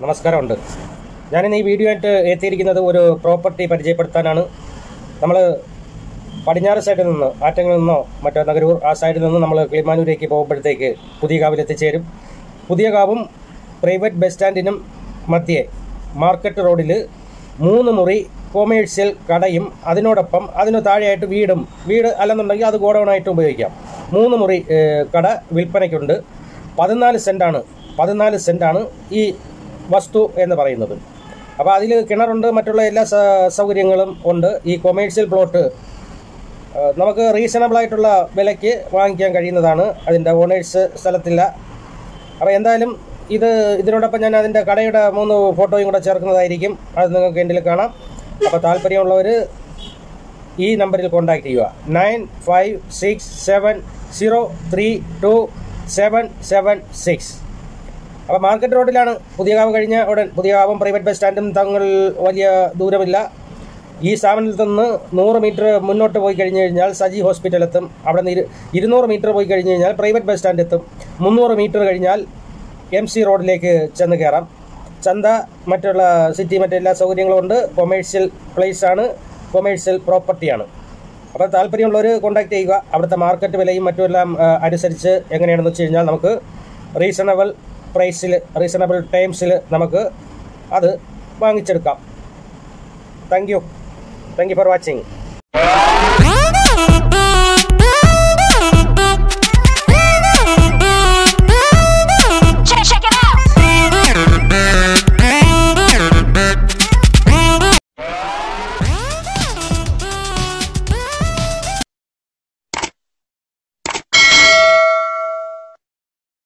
നമസ്കാരമുണ്ട് ഞാനിന്ന് ഈ വീഡിയോ ആയിട്ട് എത്തിയിരിക്കുന്നത് ഒരു പ്രോപ്പർട്ടി പരിചയപ്പെടുത്താനാണ് നമ്മൾ പടിഞ്ഞാറ് സൈഡിൽ നിന്ന് ആറ്റങ്ങളിൽ നിന്നോ മറ്റോ നഗരൂർ ആ സൈഡിൽ നിന്ന് നമ്മൾ കിളിമാനൂരേക്ക് പോകുമ്പോഴത്തേക്ക് പുതിയ കാവിൽ എത്തിച്ചേരും പുതിയ കാവും പ്രൈവറ്റ് ബസ് സ്റ്റാൻഡിനും മധ്യേ മാർക്കറ്റ് റോഡിൽ മൂന്ന് മുറി കൊമേഴ്സ്യൽ കടയും അതിനോടൊപ്പം അതിന് താഴെയായിട്ട് വീടും വീട് അല്ലെന്നുണ്ടെങ്കിൽ അത് ഗോഡൗണായിട്ട് ഉപയോഗിക്കാം മൂന്ന് മുറി ഏഹ്, കട വിൽപ്പനയ്ക്കുണ്ട് പതിനാല് സെൻറ്റാണ് പതിനാല് സെൻറ്റാണ് ഈ വസ്തു എന്ന് പറയുന്നത് അപ്പോൾ അതിൽ കിണറുണ്ട് മറ്റുള്ള എല്ലാ സ- സൗകര്യങ്ങളും ഉണ്ട് ഈ കൊമേഴ്സ്യൽ പ്ലോട്ട് ആ, നമുക്ക് റീസണബിൾ ആയിട്ടുള്ള വിലയ്ക്ക് വാങ്ങിക്കാൻ കഴിയുന്നതാണ് അതിൻ്റെ ഓണേഴ്സ് സ്ഥലത്തില്ല അപ്പോൾ എന്തായാലും ഇത് ഇതിനോടൊപ്പം ഞാൻ അതിൻ്റെ കടയുടെ മൂന്ന് ഫോട്ടോയും കൂടെ ചേർക്കുന്നതായിരിക്കും അത് നിങ്ങൾക്ക് എൻ്റെ കാണാം അപ്പോൾ താല്പര്യമുള്ളവർ ഈ നമ്പറിൽ കോൺടാക്ട് ചെയ്യുക nine five six seven zero three two seven seven six അപ്പോൾ മാർക്കറ്റ് റോഡിലാണ് പുതിയകാവ് കഴിഞ്ഞ ഉടൻ പുതിയകാവും പ്രൈവറ്റ് ബസ് സ്റ്റാൻഡും തങ്ങൾ വലിയ ദൂരമില്ല ഈ സ്ഥാപനത്തിൽ നിന്ന് നൂറ് മീറ്റർ മുന്നോട്ട് പോയി കഴിഞ്ഞ് കഴിഞ്ഞാൽ സജി ഹോസ്പിറ്റൽ എത്തും അവിടെ നിന്ന് ഇരു- ഇരുന്നൂറ് മീറ്റർ പോയി കഴിഞ്ഞ് കഴിഞ്ഞാൽ പ്രൈവറ്റ് ബസ് സ്റ്റാൻഡ് എത്തും മുന്നൂറ് മീറ്റർ കഴിഞ്ഞാൽ എം സി റോഡിലേക്ക് ചെന്ന് കയറാം ചന്ത മറ്റുള്ള സിറ്റി മറ്റെല്ലാ സൗകര്യങ്ങളും ഉണ്ട് കൊമേഴ്സ്യൽ പ്ലേസ് ആണ് കൊമേഴ്സ്യൽ പ്രോപ്പർട്ടിയാണ് അപ്പോൾ താല്പര്യമുള്ളവർ കോൺടാക്ട് ചെയ്യുക അവിടുത്തെ മാർക്കറ്റ് വിലയും മറ്റുമെല്ലാം ആ, അനുസരിച്ച് എങ്ങനെയാണെന്ന് വെച്ച് കഴിഞ്ഞാൽ നമുക്ക് റീസണബിൾ പ്രൈസിൽ റീസണബിൾ ടൈംസിൽ നമുക്ക് അത് വാങ്ങിച്ചെടുക്കാം thank you thank you for watching